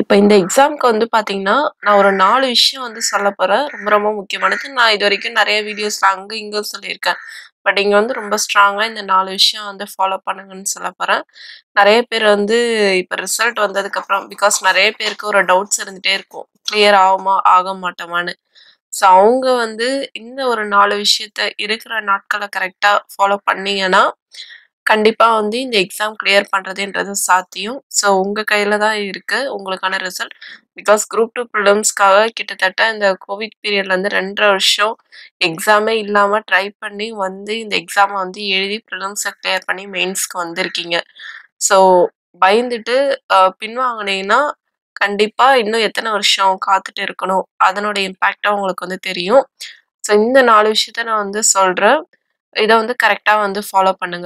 இப்ப இந்த எக்ஸாம்க்கு வந்து பார்த்தீங்கன்னா, நான் ஒரு 4 விஷயம் வந்து சொல்லப் போறேன். ரொம்ப ரொம்ப முக்கியமானது. நான் இதுவரைக்கும் நெறைய வீடியோஸ்ல அங்க இங்க சொல்லியிருக்கேன். பட் இங்க வந்து ரொம்ப ஸ்ட்ராங்கா இந்த 4 விஷயம் வந்து ஃபாலோ பண்ணுங்கன்னு சொல்லப் போறேன். நெறைய பேர் வந்து இப்ப ரிசல்ட் வந்ததுக்கப்புறம் பிகாஸ் நெறைய பேருக்கு ஒரு டவுட்ஸ் இருந்துட்டே இருக்கும். கிளியர் ஆகுமா, ஆக மாட்டோமான்னு. ஸோ அவங்க வந்து இந்த ஒரு 4 விஷயத்த இருக்கிற நாட்கள கரெக்ட்டா ஃபாலோ பண்ணீங்கன்னா, கண்டிப்பா வந்து இந்த எக்ஸாம் கிளியர் பண்றதுன்றது சாத்தியம். ஸோ உங்க கையில தான் இருக்கு உங்களுக்கான ரிசல்ட். பிகாஸ் குரூப் 2 பிரிலிம்ஸ்க்காக கிட்டத்தட்ட இந்த கோவிட் பீரியட்ல இருந்து 2 1/2 வருஷம் எக்ஸாமே இல்லாம ட்ரை பண்ணி வந்து இந்த எக்ஸாம வந்து எழுதி பிரிலிம்ஸ கிளியர் பண்ணி மெயின்ஸ்க்கு வந்திருக்கீங்க. ஸோ பயந்துட்டு அ பின்வாங்குனீங்கன்னா, கண்டிப்பா இன்னும் எத்தன வருஷம் காத்துட்டு இருக்கணும். அதனோட இம்பாக்ட்டும் உங்களுக்கு வந்து தெரியும். ஸோ இந்த 4 விஷயத்த நான் வந்து சொல்றேன். இத வந்து கரெக்ட்டா வந்து ஃபாலோ பண்ணுங்க.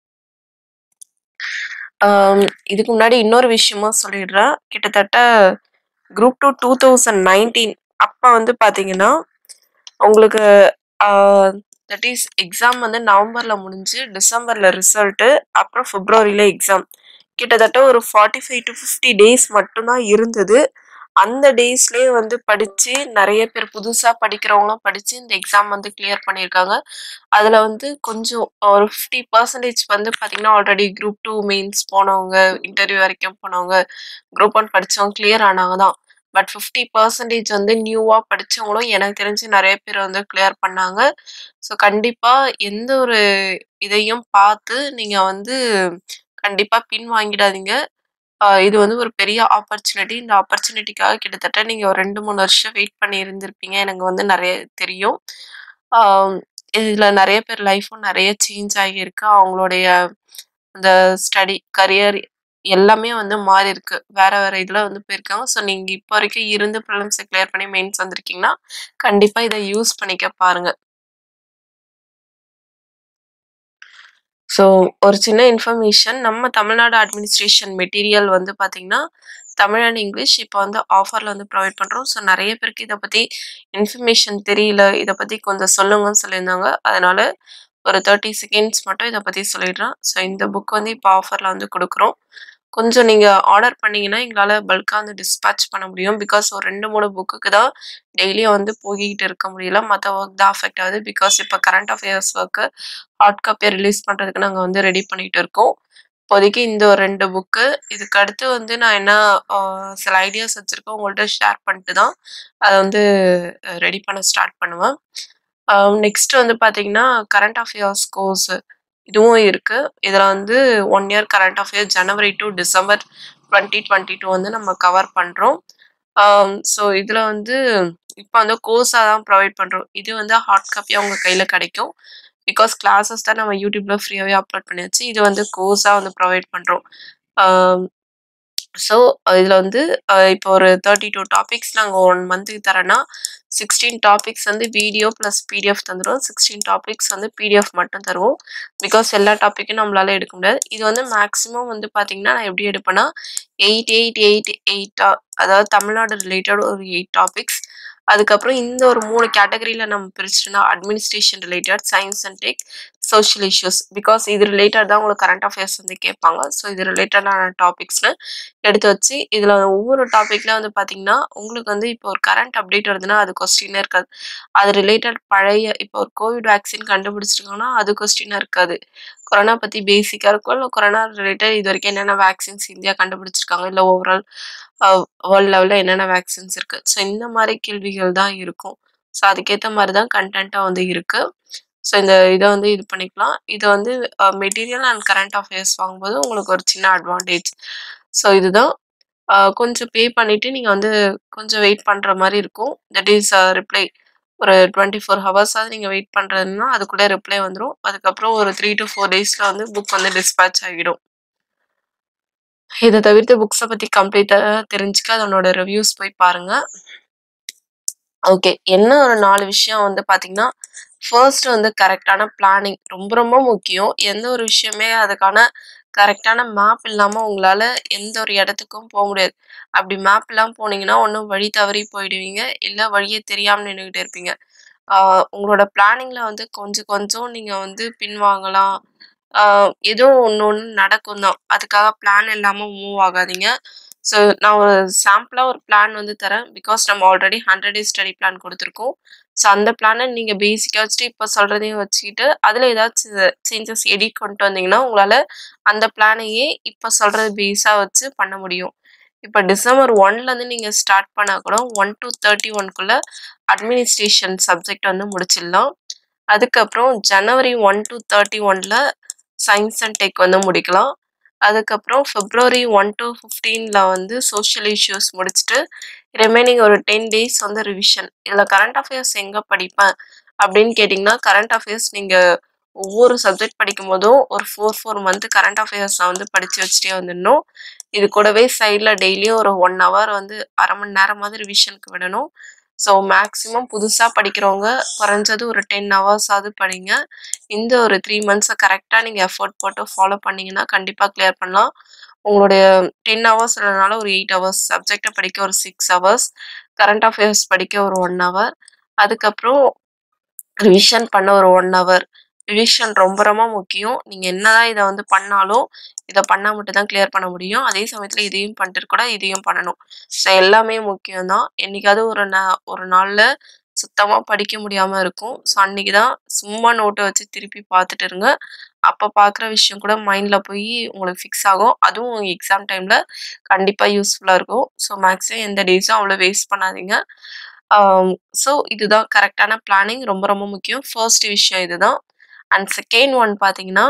ஆம் இதுக்கு முன்னாடி இன்னொரு விஷயமும் சொல்லிடுறேன். கிட்டத்தட்ட குரூப் 2 2019 அப்ப வந்து பார்த்தீங்கன்னா, உங்களுக்கு ஆ தட் இஸ் எக்ஸாம் வந்து நவம்பர்ல முடிஞ்சு, டிசம்பர்ல ரிசல்ட்டு, அப்புறம் பிப்ரவரில எக்ஸாம். கிட்டத்தட்ட ஒரு 45-50 டேஸ் மட்டும் தான் இருந்தது. அந்த டேஸ்லயே வந்து படிச்சு நெறைய பேர் புதுசா படிக்கிறவங்களும் படிச்சு இந்த எக்ஸாம் வந்து கிளியர் பண்ணியிருக்காங்க. அதுல வந்து கொஞ்சம் ஒரு 50% வந்து பார்த்தீங்கன்னா, ஆல்ரெடி குரூப் 2 மெயின்ஸ் போனவங்க, இன்டர்வியூ வரைக்கும் போனவங்க, குரூப் 1 படிச்சவங்க கிளியர் ஆனவங்க தான். பட் 50% வந்து நியூவா படிச்சவங்களும் எனக்கு தெரிஞ்சு நெறைய பேர் வந்து கிளியர் பண்ணாங்க. ஸோ கண்டிப்பா எந்த ஒரு இதையும் பார்த்து நீங்க வந்து கண்டிப்பா பின்வாங்கிடாதீங்க. அ இது வந்து ஒரு பெரிய ஆப்பர்ச்சுனிட்டி. இந்த ஆப்பர்ச்சுனிட்டிக்காக கிட்டத்தட்ட நீங்க ஒரு 2, 3 வருஷம் வெயிட் பண்ணி இருந்திருப்பீங்க. எனக்கு வந்து நெறைய தெரியும். ஆ இதுல நெறைய பேர் லைஃப்பும் நெறைய சேஞ்ச் ஆகியிருக்கு. அவங்களுடைய அந்த ஸ்டடி, கரியர் எல்லாமே வந்து மாறியிருக்கு. வேற வேற இதுல வந்து போயிருக்காங்க. ஸோ நீங்க இப்ப வரைக்கும் இருந்து பிரிலிம்ஸ கிளியர் பண்ணி மெயின்ஸ் வந்திருக்கீங்கன்னா, கண்டிப்பா இத யூஸ் பண்ணிக்க பாருங்க. ஸோ ஒரு சின்ன இன்ஃபர்மேஷன். நம்ம தமிழ்நாடு அட்மினிஸ்ட்ரேஷன் மெட்டீரியல் வந்து பார்த்தீங்கன்னா, தமிழ் அண்ட் இங்கிலீஷ் இப்ப வந்து ஆஃபர்ல வந்து ப்ரொவைட் பண்றோம். ஸோ நெறைய பேருக்கு இத பத்தி இன்ஃபர்மேஷன் தெரியல. இத பத்தி கொஞ்சம் சொல்லுங்கன்னு சொல்லியிருந்தாங்க. அதனால ஒரு 30 செகண்ட்ஸ் மட்டும் இத பத்தி சொல்லிடுறேன். ஸோ இந்த புக் வந்து இப்ப ஆஃபர்ல வந்து குடுக்குறோம். கொஞ்சம் நீங்க ஆர்டர் பண்ணீங்கன்னா, எங்களால பல்க்கா வந்து டிஸ்பேட்ச் பண்ண முடியும். பிகாஸ் ஒரு 2, 3 புக்குக்கு தான் டெய்லியும் வந்து போய்க்கிட்டு இருக்க முடியல. மத்த ஒர்க் தான் அஃபெக்ட் ஆகுது. பிகாஸ் இப்ப கரண்ட் அஃபேர்ஸ் ஒர்க்க ஹார்ட் காப்பியா ரிலீஸ் பண்றதுக்கு நாங்க வந்து ரெடி பண்ணிட்டு இருக்கோம். இப்போதைக்கு இந்த ஒரு 2 புக்கு. இதுக்கு அடுத்து வந்து நான் என்ன அ சில ஐடியாஸ் வச்சிருக்கேன். உங்கள்ட்ட ஷேர் பண்ணிட்டு தான் அத வந்து ரெடி பண்ண ஸ்டார்ட் பண்ணுவேன். அ நெக்ஸ்ட் வந்து பார்த்தீங்கன்னா, கரண்ட் அஃபேர்ஸ் கோர்ஸ் இதுவும் இருக்கு. இதுல வந்து 1 year current affair January to December 2022 வந்து நம்ம கவர் பண்றோம். ஆ ஸோ இதுல வந்து இப்ப வந்து கோர்ஸா தான் ப்ரொவைட் பண்றோம். இது வந்து ஹார்ட் காப்பியா உங்க கையில கிடைக்கும். பிகாஸ் கிளாஸஸ் தான் நம்ம YouTubeல ஃப்ரீயாவே அப்லோட் பண்ணியாச்சு. இது வந்து கோர்ஸா வந்து ப்ரொவைட் பண்றோம். ஆ ஸோ இதுல வந்து அ இப்போ ஒரு 32 டாபிக்ஸ் நாங்க 1 மந்த்துக்கு தரேன்னா, 16 டாபிக்ஸ் வந்து வீடியோ பிளஸ் பிடிஎஃப் தந்துருவோம். 16 டாபிக்ஸ் வந்து பிடிஎஃப் மட்டும் தருவோம். பிகாஸ் எல்லா டாபிக்கும் நம்மளால எடுக்க முடியாது. இது வந்து மேக்ஸிமம் வந்து பார்த்தீங்கன்னா, நான் எப்படி எடுப்பேன்னா 8, 8, 8, 8 அதாவது தமிழ்நாடு ரிலேட்டட் ஒரு 8 டாபிக்ஸ். அதுக்கப்புறம் இந்த ஒரு 3 கேட்டகரில நம்ம பிரிச்சுட்டோம்னா, administration related, science and tech, social issues. Because இது ரிலேட்டட் தான் உங்களுக்கு கரண்ட் அஃபேர்ஸ் வந்து கேட்பாங்க. ஸோ இது ரிலேட்டடான டாபிக்ஸ்ன்னு எடுத்து வச்சு, இதுல ஒவ்வொரு டாபிக்ல வந்து பார்த்தீங்கன்னா, உங்களுக்கு வந்து இப்போ ஒரு கரண்ட் அப்டேட் வருதுன்னா, அது கொஸ்டினே இருக்காது. அது ரிலேட்டட் பழைய இப்போ ஒரு கோவிட் வேக்சின் கண்டுபிடிச்சிருக்காங்கன்னா, அது கொஸ்டினா இருக்காது. கொரோனா பத்தி பேசிக்கா இருக்கும். இல்ல கொரோனா ரிலேட்டட் இதுவரைக்கும் என்னென்ன வேக்சின்ஸ் இந்தியா கண்டுபிடிச்சிருக்காங்க. இல்ல ஓவரால் அ வேர்ல்ட் லெவல்ல என்னென்ன வேக்சின்ஸ் இருக்கு. ஸோ இந்த மாரி கேள்விகள் தான் இருக்கும். ஸோ அதுக்கேத்த மாரி தான் கன்டென்ட்டா வந்து இருக்கு. ஸோ இந்த இத வந்து இது பண்ணிக்கலாம். இது வந்து uh material and current affairs வாங்கும்போது உங்களுக்கு ஒரு சின்ன அட்வான்டேஜ். ஸோ இதுதான். அ கொஞ்சம் பே பண்ணிட்டு நீங்க வந்து கொஞ்சம் வெயிட் பண்ற மாரி இருக்கும். தட் இஸ் அ ரிப்ளை ஒரு 24 ஹவர்ஸாவது நீங்க வெயிட் பண்றதுன்னா, அதுக்குள்ள ரிப்ளை வந்துரும். அதுக்கப்புறம் ஒரு 3-4 டேஸ்ல வந்து புக் வந்து டிஸ்பேட்ச் ஆகிடும். இத தவிர்த்து புக்ஸ பத்தி கம்ப்ளீட்டா தெரிஞ்சுக்க அதனோட ரிவ்யூஸ் போய் பாருங்க. ஓகே. என்ன ஒரு 4 விஷயம் வந்து பார்த்தீங்கன்னா, ஃபர்ஸ்ட் வந்து கரெக்ட்டான பிளானிங் ரொம்ப ரொம்ப முக்கியம். எந்த ஒரு விஷயமே அதுக்கான கரெக்ட்டான மேப் இல்லாம உங்களால எந்த ஒரு இடத்துக்கும் போ முடியாது. அப்படி மேப் இல்லாம போனீங்கன்னா, ஒண்ணு வழி தவறி போயிடுவீங்க. இல்ல வழியே தெரியாம நின்னுகிட்டு இருப்பீங்க. ஆ உங்களோட பிளானிங்ல வந்து கொஞ்சம் கொஞ்சம் நீங்க வந்து பின்வாங்கலாம். ஆ ஏதோ ஒண்ணு ஒண்ணு நடக்கும் தான். அதுக்காக பிளான் இல்லாம மூவ் ஆகாதீங்க. ஸோ நான் ஒரு சாம்பிளா ஒரு பிளான் வந்து தரேன். பிகாஸ் நம்ம ஆல்ரெடி 100 டேஸ் ஸ்டடி பிளான் குடுத்துருக்கோம். ஸோ அந்த பிளான நீங்க பேசிக்கா வச்சுட்டு இப்ப சொல்றதையும் வச்சுக்கிட்டு, அதுல ஏதாச்சும் சேஞ்சஸ் எடிட் கொண்டு வந்தீங்கன்னா, உங்களால அந்த பிளானையே இப்ப சொல்றது பேஸா வச்சு பண்ண முடியும். இப்ப டிசம்பர் 1லருந்து நீங்க ஸ்டார்ட் பண்ணா கூட 1-31க்குள்ள அட்மினிஸ்ட்ரேஷன் சப்ஜெக்ட் வந்து முடிச்சிடலாம். அதுக்கப்புறம் ஜனவரி 1-31ல சயன்ஸ் அண்ட் டெக் வந்து முடிக்கலாம். அதுக்கப்புறம் பிப்ரவரி 1-15ல வந்து சோசியல் இஷ்யூஸ் முடிச்சுட்டு, ரிமைனிங் ஒரு 10 டேஸ் வந்து ரிவிஷன். இதுல கரண்ட் அஃபேர்ஸ் எங்க படிப்பேன் அப்படின்னு கேட்டீங்கன்னா, கரண்ட் அஃபேர்ஸ் நீங்க ஒவ்வொரு சப்ஜெக்ட் படிக்கும்போதும் ஒரு 4, 4 மந்த் கரண்ட் அஃபேர்ஸ வந்து படிச்சு வச்சுட்டே வந்துடணும். இது கூடவே சைட்ல டெய்லியும் ஒரு 1 ஹவர் வந்து 1/2 மணி நேரமாவது ரிவிஷனுக்கு விடணும். ஸோ மேக்ஸிமம் புதுசா படிக்கிறவங்க குறைஞ்சது ஒரு 10 ஹவர்ஸாவது படிங்க. இந்த ஒரு 3 மந்த்ஸ கரெக்ட்டா நீங்க எஃபோர்ட் போட்டு ஃபாலோ பண்ணீங்கன்னா, கண்டிப்பா கிளியர் பண்ணலாம். உங்களுடைய 10 ஹவர்ஸ் இல்லனாலும் ஒரு 8 ஹவர்ஸ், சப்ஜெக்ட்ட படிக்க ஒரு 6 ஹவர்ஸ், கரண்ட் அஃபேர்ஸ் படிக்க ஒரு 1 ஹவர், அதுக்கப்புறம் ரிவிஷன் பண்ண ஒரு 1 ஹவர். ரிவிஷன் ரொம்ப ரொம்ப முக்கியம். நீங்க என்னதான் இத வந்து பண்ணாலும், இத பண்ணா மட்டும் தான் கிளியர் பண்ண முடியும். அதே சமயத்துல இதையும் பண்ணிட்டு இருக்கக்கூடாது, இதையும் பண்ணணும். ஸோ எல்லாமே முக்கியம் தான். என்னைக்காவது ஒரு நா ஒரு நாள்ல சுத்தமா படிக்க முடியாம இருக்கும். ஸோ அன்னைக்கு தான் சும்மா நோட்ட வச்சு திருப்பி பார்த்துட்டு இருங்க. அப்ப பார்க்குற விஷயம் கூட மைண்ட்ல போய் உங்களுக்கு ஃபிக்ஸ் ஆகும். அதுவும் எக்ஸாம் டைம்ல கண்டிப்பா யூஸ்ஃபுல்லா இருக்கும். ஸோ மேக்ஸிமம் எந்த டேஸும் அவ்வளோ வேஸ்ட் பண்ணாதீங்க. ஆம் ஸோ இதுதான் கரெக்ட்டான பிளானிங் ரொம்ப ரொம்ப முக்கியம். ஃபர்ஸ்ட் விஷயம் இதுதான். அண்ட் செகண்ட் ஒன் பார்த்தீங்கன்னா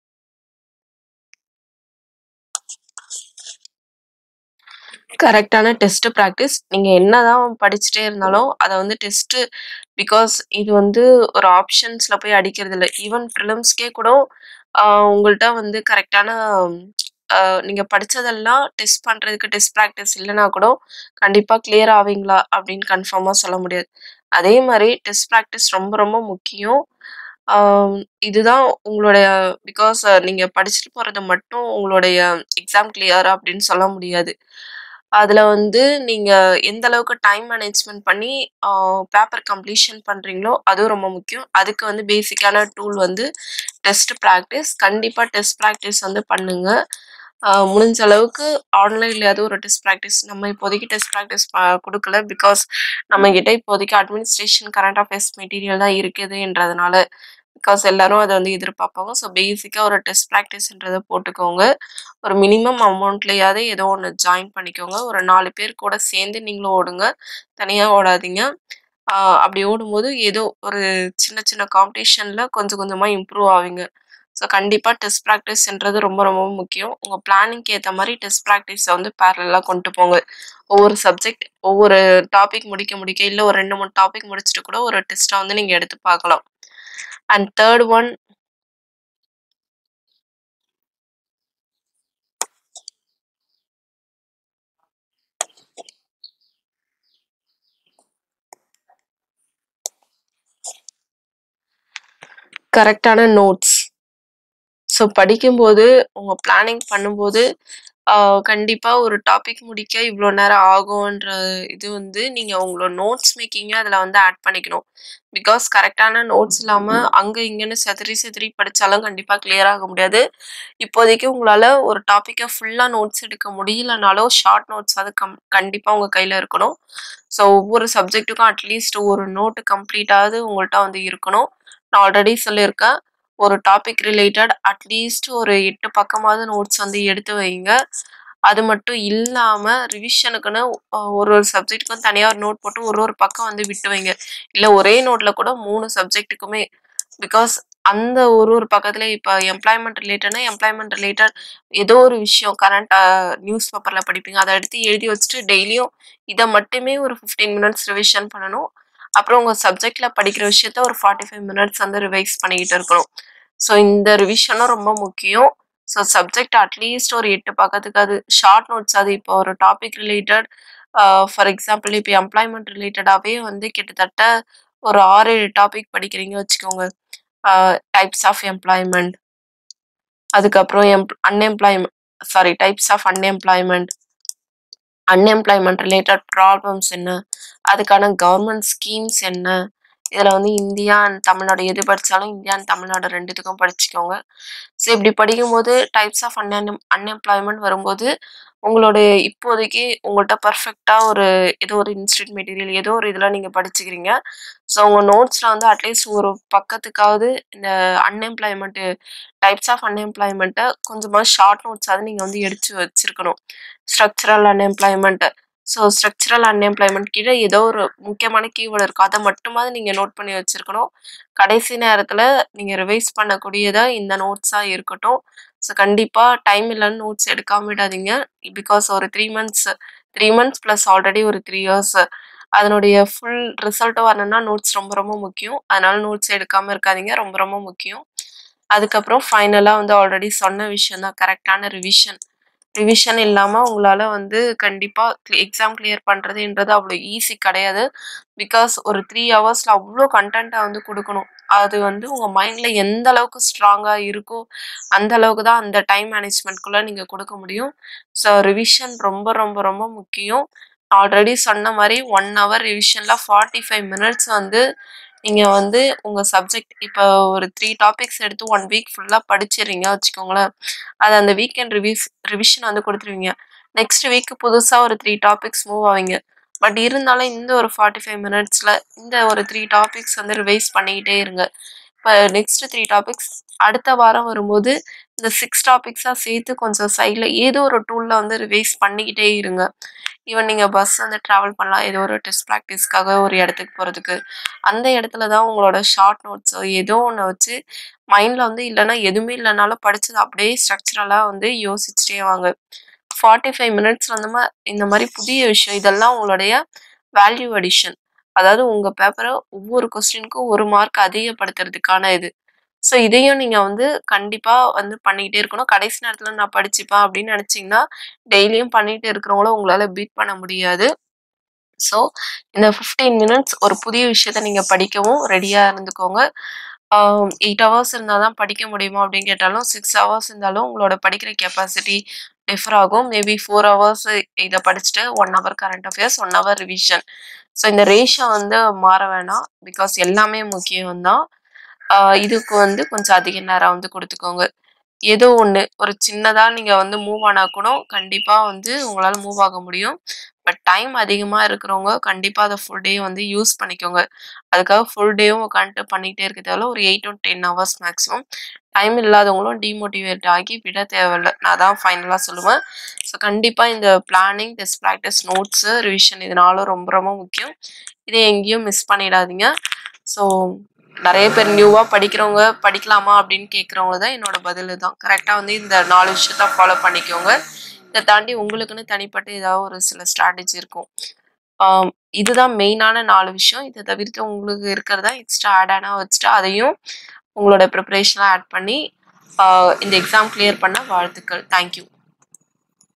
கரெக்ட்டான டெஸ்ட் பிராக்டிஸ். நீங்க என்னதான் படிச்சுட்டே இருந்தாலும், அத வந்து டெஸ்ட் பிகாஸ் இது வந்து ஒரு ஆப்ஷன்ஸ்ல போய் அடிக்கிறது இல்ல. ஈவன் பிரிலிம்ஸ்க்கே கூட ஆ உங்கள்ட்ட வந்து கரெக்ட்டான அ நீங்க படிச்சதெல்லாம் டெஸ்ட் பண்றதுக்கு டெஸ்ட் பிராக்டிஸ் இல்லன்னா கூட, கண்டிப்பா கிளியர் ஆவீங்களா அப்படின்னு கன்ஃபார்மா சொல்ல முடியாது. அதே மாரி டெஸ்ட் பிராக்டிஸ் ரொம்ப ரொம்ப முக்கியம். ஆ இதுதான் உங்களுடைய பிகாஸ் நீங்க படிச்சுட்டு போறது மட்டும் உங்களுடைய எக்ஸாம் கிளியர் அப்படின்னு சொல்ல முடியாது. அதுல வந்து நீங்க எந்த அளவுக்கு டைம் மேனேஜ்மென்ட் பண்ணி ஆ பேப்பர் கம்ப்ளீஷன் பண்றீங்களோ, அதுவும் ரொம்ப முக்கியம். அதுக்கு வந்து பேசிக்கான டூல் வந்து டெஸ்ட் பிராக்டிஸ். கண்டிப்பா டெஸ்ட் பிராக்டிஸ் வந்து பண்ணுங்க. ஆ முடிஞ்ச அளவுக்கு ஆன்லைன்லயாவது ஒரு டெஸ்ட் பிராக்டிஸ் நம்ம இப்போதைக்கு டெஸ்ட் பிராக்டிஸ் ப குடுக்கல. பிகாஸ் நம்மகிட்ட இப்போதைக்கு அட்மினிஸ்ட்ரேஷன் கரண்ட் அஃபேர்ஸ் மெட்டீரியல் தான் இருக்குதுன்றதுனால. பிகாஸ் எல்லாரும் அத வந்து எதிர்பார்ப்பாங்க. ஸோ பேசிக்கா ஒரு டெஸ்ட் பிராக்டிஸ்ன்றத போட்டுக்கோங்க. ஒரு மினிமம் அமௌண்ட்லயாவது ஏதோ ஒண்ணு ஜாயின் பண்ணிக்கோங்க. ஒரு 4 பேர் கூட சேர்ந்து நீங்களும் ஓடுங்க. தனியா ஓடாதீங்க. ஆ அப்படி ஓடும்போது ஏதோ ஒரு சின்ன சின்ன காம்படிஷன்ல கொஞ்சம் கொஞ்சமா இம்ப்ரூவ் ஆவீங்க. ஸோ கண்டிப்பா டெஸ்ட் பிராக்டிஸ்ன்றது ரொம்ப ரொம்ப முக்கியம். உங்க பிளானிங்க்கு ஏத்த மாரி டெஸ்ட் பிராக்டிஸ வந்து பேரலலா கொண்டு போங்க. ஒவ்வொரு சப்ஜெக்ட் ஒவ்வொரு டாபிக் முடிக்க முடிக்க, இல்ல ஒரு 2, 3 டாபிக் முடிச்சுட்டு கூட ஒரு டெஸ்ட்டா வந்து நீங்க எடுத்து பார்க்கலாம். அண்ட் தேர்ட் ஒன் கரெக்ட்டான நோட்ஸ். ஸோ படிக்கும்போது, உங்க பிளானிங் பண்ணும்போது, ஆ கண்டிப்பா ஒரு டாபிக் முடிக்க இவ்ளோ நேரம் ஆகுன்ற இது வந்து நீங்க உங்களோட நோட்ஸ் மேக்கிங்க அதுல வந்து ஆட் பண்ணிக்கணும். பிகாஸ் கரெக்ட்டான நோட்ஸ் இல்லாம அங்க இங்கன்னு சிதறி சிதறி படிச்சாலும் கண்டிப்பா கிளியர் ஆக முடியாது. இப்போதைக்கு உங்களால ஒரு டாபிக்க ஃபுல்லா நோட்ஸ் எடுக்க முடியலனாலும், ஷார்ட் நோட்ஸாவது கம் கண்டிப்பா உங்க கையில இருக்கணும். ஸோ ஒவ்வொரு சப்ஜெக்ட்டுக்கும் அட்லீஸ்ட் ஒரு நோட் கம்ப்ளீட்டாவது உங்கள்ட்ட வந்து இருக்கணும். நான் ஆல்ரெடி சொல்லியிருக்கேன். ஒரு டாபிக் ரிலேட்டட் அட்லீஸ்ட் ஒரு 8 பக்கமாவது நோட்ஸ் வந்து எடுத்து வைங்க. அது மட்டும் இல்லாம ரிவிஷனுக்குன்னு அ ஒரு ஒரு சப்ஜெக்ட்டுக்கும் தனியா ஒரு நோட் போட்டு ஒரு ஒரு பக்கம் வந்து விட்டு வைங்க. இல்ல ஒரே நோட்ல கூட 3 சப்ஜெக்ட்டுக்குமே. பிகாஸ் அந்த ஒரு ஒரு பக்கத்துல இப்ப எம்ப்ளாய்மென்ட் ரிலேட்டட்னா, எம்ப்ளாய்மென்ட் ரிலேட்டட் ஏதோ ஒரு விஷயம் கரண்ட் அ நியூஸ் பேப்பர்ல படிப்பீங்க. அத எடுத்து எழுதி வச்சுட்டு டெய்லியும் இத மட்டுமே ஒரு 15 மினிட்ஸ் ரிவிஷன் பண்ணணும். அப்புறம் உங்க சப்ஜெக்ட்ல படிக்கிற விஷயத்த ஒரு 45 மினிட்ஸ் வந்து ரிவைஸ் பண்ணிக்கிட்டு இருக்கணும். ஸோ இந்த ரிவிஷனும் ரொம்ப முக்கியம். ஸோ சப்ஜெக்ட் அட்லீஸ்ட் ஒரு 8 பக்கத்துக்காவது ஷார்ட் நோட்ஸாவது இப்போ ஒரு topic related uh for example இப்ப எம்ப்ளாய்மென்ட் ரிலேட்டடாவே வந்து கிட்டத்தட்ட ஒரு 6, 7 டாபிக் படிக்கிறீங்க வச்சுக்கோங்க. Uh types of employment. அதுக்கப்புறம் எம்ப் அன்எம்ப்ளாய்மெ sorry types of unemployment. Unemployment related problems என்ன? அதுக்கான கவர்ன்மென்ட் ஸ்கீம்ஸ் என்ன? இதில் வந்து இந்தியா அண்ட் தமிழ்நாடு எது படித்தாலும் இந்தியா அண்ட் தமிழ்நாடு ரெண்டுத்துக்கும் படிச்சுக்கோங்க ஸோ இப்படி படிக்கும்போது டைப்ஸ் ஆஃப் அன் அன்எம்ப்ளாய்மெண்ட் வரும்போது உங்களோட இப்போதைக்கு உங்கள்கிட்ட பர்ஃபெக்டாக ஒரு ஏதோ ஒரு இன்ஸ்டியூட் மெட்டீரியல் ஏதோ ஒரு இதில் நீங்கள் படிச்சுக்கிறீங்க ஸோ உங்கள் நோட்ஸில் வந்து அட்லீஸ்ட் ஒரு பக்கத்துக்காவது இந்த அன்எம்ப்ளாய்மெண்ட்டு டைப்ஸ் ஆஃப் அன்எம்ப்ளாய்மெண்ட்டை கொஞ்சமாக ஷார்ட் நோட்ஸாவது நீங்கள் வந்து எடுத்து வச்சுருக்கணும் structural unemployment so structural unemployment கீழே ஏதோ ஒரு முக்கியமான கீவேர்டு இருக்கும் அதை மட்டுமாவது நீங்கள் நோட் பண்ணி வச்சுருக்கணும் கடைசி நேரத்தில் நீங்கள் ரிவைஸ் பண்ணக்கூடியதாக இந்த நோட்ஸாக இருக்கட்டும் ஸோ கண்டிப்பாக டைம் இல்லைன்னு நோட்ஸ் எடுக்காம விடாதீங்க பிகாஸ் ஒரு three months three months plus already ஒரு த்ரீ இயர்ஸ் அதனுடைய ஃபுல் ரிசல்ட்டும் வரணும்னா நோட்ஸ் ரொம்ப ரொம்ப முக்கியம் அதனால நோட்ஸ் எடுக்காமல் இருக்காதீங்க ரொம்ப ரொம்ப முக்கியம் அதுக்கப்புறம் ஃபைனலாக வந்து ஆல்ரெடி சொன்ன விஷயம் தான் கரெக்டான ரிவிஷன் ரிவிஷன் இல்லாமல் உங்களால் வந்து கண்டிப்பாக எக்ஸாம் கிளியர் பண்ணுறதுன்றது அவ்வளோ ஈஸி கிடையாது பிகாஸ் ஒரு த்ரீ ஹவர்ஸில் அவ்வளோ கண்டென்ட்டை வந்து கொடுக்கணும் அது வந்து உங்கள் மைண்டில் எந்த அளவுக்கு ஸ்ட்ராங்காக இருக்கோ அந்த அளவுக்கு தான் அந்த டைம் மேனேஜ்மெண்ட்குள்ளே நீங்கள் கொடுக்க முடியும் ஸோ ரிவிஷன் ரொம்ப ரொம்ப ரொம்ப முக்கியம் ஆல்ரெடி சொன்ன மாதிரி ஒன் ஹவர் ரிவிஷனில் ஃபார்ட்டி ஃபைவ் மினிட்ஸ் வந்து நீங்கள் வந்து உங்கள் சப்ஜெக்ட் இப்போ ஒரு த்ரீ டாபிக்ஸ் எடுத்து ஒன் வீக் ஃபுல்லாக படிச்சிடுறீங்க வச்சுக்கோங்களேன் அது அந்த வீக்கெண்ட் ரிவிஸ் ரிவிஷன் வந்து கொடுத்துருவீங்க நெக்ஸ்ட் வீக் புதுசாக ஒரு த்ரீ டாபிக்ஸ் மூவ் ஆவீங்க பட் இருந்தாலும் இந்த ஒரு ஃபார்ட்டி ஃபைவ் மினிட்ஸில் இந்த ஒரு த்ரீ டாபிக்ஸ் வந்து ரிவைஸ் பண்ணிக்கிட்டே இருங்க இப்போ நெக்ஸ்ட் த்ரீ டாபிக்ஸ் அடுத்த வாரம் வரும்போது இந்த சிக்ஸ் டாபிக்ஸாக சேர்த்து கொஞ்சம் சைடில் ஏதோ ஒரு டூலில் வந்து ரிவைஸ் பண்ணிக்கிட்டே இருங்க ஈவன் நீங்கள் பஸ் வந்து ட்ராவல் பண்ணலாம் ஏதோ ஒரு டெஸ்ட் ப்ராக்டிஸ்க்காக ஒரு இடத்துக்கு போகிறதுக்கு அந்த இடத்துல தான் உங்களோட ஷார்ட் நோட்ஸோ ஏதோ ஒன்று வச்சு மைண்டில் வந்து இல்லைன்னா எதுவுமே இல்லைனாலும் படிச்சது அப்படியே ஸ்ட்ரக்சரலாக வந்து யோசிச்சுட்டே வாங்க ஃபார்ட்டி ஃபைவ் மினிட்ஸ் வந்து மா- இந்த மாதிரி புதிய விஷயம் இதெல்லாம் உங்களுடைய வேல்யூ அடிஷன் அதாவது உங்கள் பேப்பரை ஒவ்வொரு கொஸ்டினுக்கும் ஒரு மார்க் அதிகப்படுத்துறதுக்கான இது ஸோ இதையும் நீங்கள் வந்து கண்டிப்பாக வந்து பண்ணிக்கிட்டே இருக்கணும் கடைசி நேரத்தில் நான் படிச்சுப்பேன் அப்படின்னு நினச்சிங்கன்னா டெய்லியும் பண்ணிட்டு இருக்கிறவங்கள உங்களால் பீட் பண்ண முடியாது ஸோ இந்த ஃபிஃப்டீன் மினிட்ஸ் ஒரு புதிய விஷயத்த நீங்கள் படிக்கவும் ரெடியாக இருந்துக்கோங்க எயிட் ஹவர்ஸ் இருந்தால் தான் படிக்க முடியுமா அப்படின்னு கேட்டாலும் சிக்ஸ் ஹவர்ஸ் இருந்தாலும் உங்களோட படிக்கிற கெப்பாசிட்டி டிஃபர் ஆகும் மேபி ஃபோர் ஹவர்ஸ் இதை படிச்சுட்டு one hour current affairs one hour revision so இந்த ரேஷியோ வந்து மாற வேணாம் பிகாஸ் எல்லாமே முக்கியம்தான் ஆஹ் இதுக்கு வந்து கொஞ்சம் அதிக நேரம் வந்து கொடுத்துக்கோங்க ஏதோ ஒன்று ஒரு சின்னதாக நீங்கள் வந்து மூவ் ஆனால் கூட கண்டிப்பாக வந்து உங்களால் மூவ் ஆக முடியும் பட் டைம் அதிகமாக இருக்கிறவங்க கண்டிப்பாக அதை ஃபுல் டே வந்து யூஸ் பண்ணிக்கோங்க அதுக்காக ஃபுல் டேவும் உட்காந்துட்டு பண்ணிகிட்டே இருக்க தேவையில்ல ஒரு eight to ten hours maximum time இல்லாதவங்களும் டிமோட்டிவேட் ஆகி விட தேவையில்ல நான் தான் ஃபைனலாக சொல்லுவேன் ஸோ கண்டிப்பாக இந்த planning test practice notes revision இதனாலும் ரொம்ப ரொம்ப முக்கியம் இதை எங்கேயும் மிஸ் பண்ணிடாதீங்க ஸோ நிறைய பேர் நியூவாக படிக்கிறவங்க படிக்கலாமா அப்படின்னு கேட்குறவங்க தான் என்னோட பதில் தான் கரெக்டாக வந்து இந்த நாலு விஷயத்த ஃபாலோ பண்ணிக்கோங்க இதை தாண்டி உங்களுக்குன்னு தனிப்பட்ட ஏதாவது ஒரு சில ஸ்ட்ராட்டஜி இருக்கும் ஆம், இதுதான் மெயினான நாலு விஷயம் இதை தவிர்த்து உங்களுக்கு இருக்கிறதா எக்ஸ்ட்ரா ஆட் ஆனாக வச்சுட்டு அதையும் உங்களோட ப்ரிப்பரேஷனாக ஆட் பண்ணி ஆஹ் இந்த எக்ஸாம் கிளியர் பண்ண வாழ்த்துக்கள் தேங்க்யூ